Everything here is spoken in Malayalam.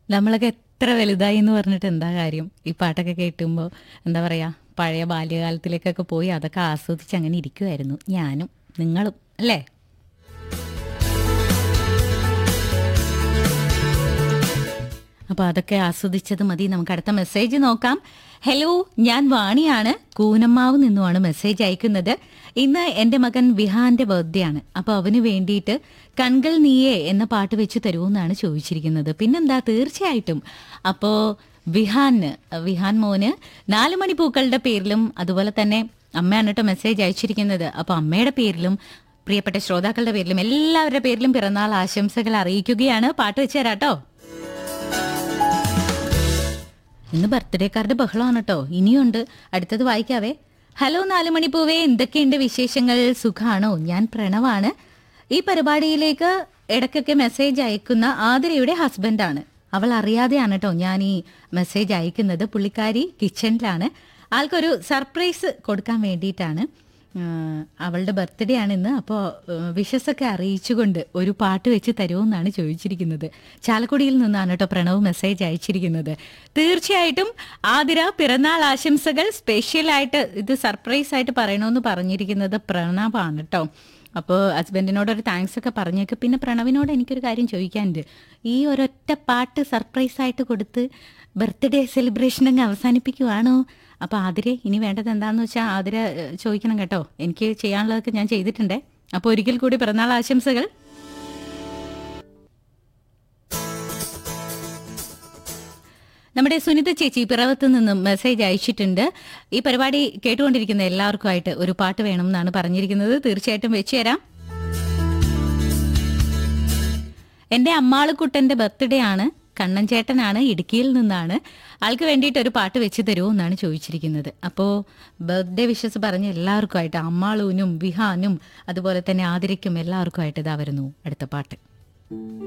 നമ്മളൊക്കെ എത്ര വലുതായി എന്ന് പറഞ്ഞിട്ട് എന്താ കാര്യം ഈ പാട്ടൊക്കെ കേൾക്കുമ്പോൾ എന്താ പറയാ പഴയ ബാല്യകാലത്തിലേക്കൊക്കെ പോയി അതൊക്കെ ആസ്വദിച്ച് അങ്ങനെ ഇരിക്കുമായിരുന്നു ഞാനും നിങ്ങളും അല്ലേ അപ്പോൾ അതൊക്കെ ആസ്വദിച്ചത് മതി നമുക്ക് അടുത്ത മെസ്സേജ് നോക്കാം ഹലോ ഞാൻ വാണിയാണ് കൂനമ്മാവ് നിന്നുമാണ് മെസ്സേജ് അയക്കുന്നത് ഇന്ന് എൻ്റെ മകൻ വിഹാന്റെ ബർത്ത്ഡേ ആണ് അപ്പോൾ അവന് വേണ്ടിയിട്ട് കൺകൾ നീയേ എന്ന പാട്ട് വെച്ച് തരുമെന്നാണ് ചോദിച്ചിരിക്കുന്നത് പിന്നെന്താ തീർച്ചയായിട്ടും അപ്പോൾ വിഹാന് വിഹാൻ മോന് നാല് മണി പൂക്കളുടെ പേരിലും അതുപോലെ തന്നെ അമ്മയാണ് കേട്ടോ മെസ്സേജ് അയച്ചിരിക്കുന്നത് അപ്പോൾ അമ്മയുടെ പേരിലും പ്രിയപ്പെട്ട ശ്രോതാക്കളുടെ പേരിലും എല്ലാവരുടെ പേരിലും പിറന്നാൾ ആശംസകൾ അറിയിക്കുകയാണ് പാട്ട് വെച്ച് തരാട്ടോ ഇന്ന് ബർത്ത്ഡേക്കാരുടെ ബഹളമാണ് കേട്ടോ ഇനിയുണ്ട് അടുത്തത് വായിക്കാവേ ഹലോ നാലുമണി പൂവേ എന്തൊക്കെയുണ്ട് വിശേഷങ്ങൾ സുഖാണോ ഞാൻ പ്രണവാണ് ഈ പരിപാടിയിലേക്ക് ഇടയ്ക്കൊക്കെ മെസ്സേജ് അയക്കുന്ന ആതിരയുടെ ഹസ്ബൻഡാണ് അവൾ അറിയാതെയാണ് കേട്ടോ ഞാൻ ഈ മെസ്സേജ് അയക്കുന്നത് പുള്ളിക്കാരി കിച്ചണിലാണ് ആൾക്കൊരു സർപ്രൈസ് കൊടുക്കാൻ വേണ്ടിയിട്ടാണ് ആ, അവളുടെ ബർത്ത്ഡേ ആണ് ഇന്ന് അപ്പോൾ വിഷസൊക്കെ അറിയിച്ചുകൊണ്ട് ഒരു പാട്ട് വെച്ച് തരുമെന്നാണ് ചോദിച്ചിരിക്കുന്നത് ചാലക്കുടിയിൽ നിന്നാണ് കേട്ടോ പ്രണവ് മെസ്സേജ് അയച്ചിരിക്കുന്നത് തീർച്ചയായിട്ടും ആതിര പിറന്നാൾ ആശംസകൾ സ്പെഷ്യലായിട്ട് ഇത് സർപ്രൈസ് ആയിട്ട് പറയണമെന്ന് പറഞ്ഞിരിക്കുന്നത് പ്രണവാണ് കേട്ടോ അപ്പോൾ ഹസ്ബൻഡിനോട് ഒരു താങ്ക്സ് ഒക്കെ പറഞ്ഞേക്ക് പിന്നെ പ്രണവിനോട് എനിക്കൊരു കാര്യം ചോദിക്കാനുണ്ട് ഈ ഒരൊറ്റ പാട്ട് സർപ്രൈസ് ആയിട്ട് കൊടുത്ത് ബർത്ത്ഡേ സെലിബ്രേഷൻ അങ്ങ് അവസാനിപ്പിക്കുവാണോ അപ്പോൾ ആതിരെ ഇനി വേണ്ടത് എന്താണെന്ന് വെച്ചാൽ ആതിര ഏഹ്, ചോദിക്കണം കേട്ടോ എനിക്ക് ചെയ്യാനുള്ളതൊക്കെ ഞാൻ ചെയ്തിട്ടുണ്ടേ അപ്പോൾ ഒരിക്കൽ കൂടി പിറന്നാൾ ആശംസകൾ നമ്മുടെ സുനിത ചേച്ചി പിറവത്ത് നിന്നും മെസ്സേജ് അയച്ചിട്ടുണ്ട് ഈ പരിപാടി കേട്ടുകൊണ്ടിരിക്കുന്ന എല്ലാവർക്കുമായിട്ട് ഒരു പാട്ട് വേണം എന്നാണ് പറഞ്ഞിരിക്കുന്നത് തീർച്ചയായിട്ടും വെച്ചു തരാം എന്റെ അമ്മാളുക്കുട്ടന്റെ ബർത്ത്ഡേ ആണ് കണ്ണൻ ചേട്ടനാണ് ഇടുക്കിയിൽ നിന്നാണ് ആൾക്ക് വേണ്ടിയിട്ട് ഒരു പാട്ട് വെച്ച് തരുമോ എന്നാണ് ചോദിച്ചിരിക്കുന്നത് അപ്പോൾ ബർത്ത്ഡേ വിഷസ് പറഞ്ഞ എല്ലാവർക്കുമായിട്ട് അമ്മാളൂനും വിഹാനും അതുപോലെ തന്നെ ആതിരയ്ക്കും എല്ലാവർക്കുമായിട്ട് ഇതാ വരുന്നു അടുത്ത പാട്ട്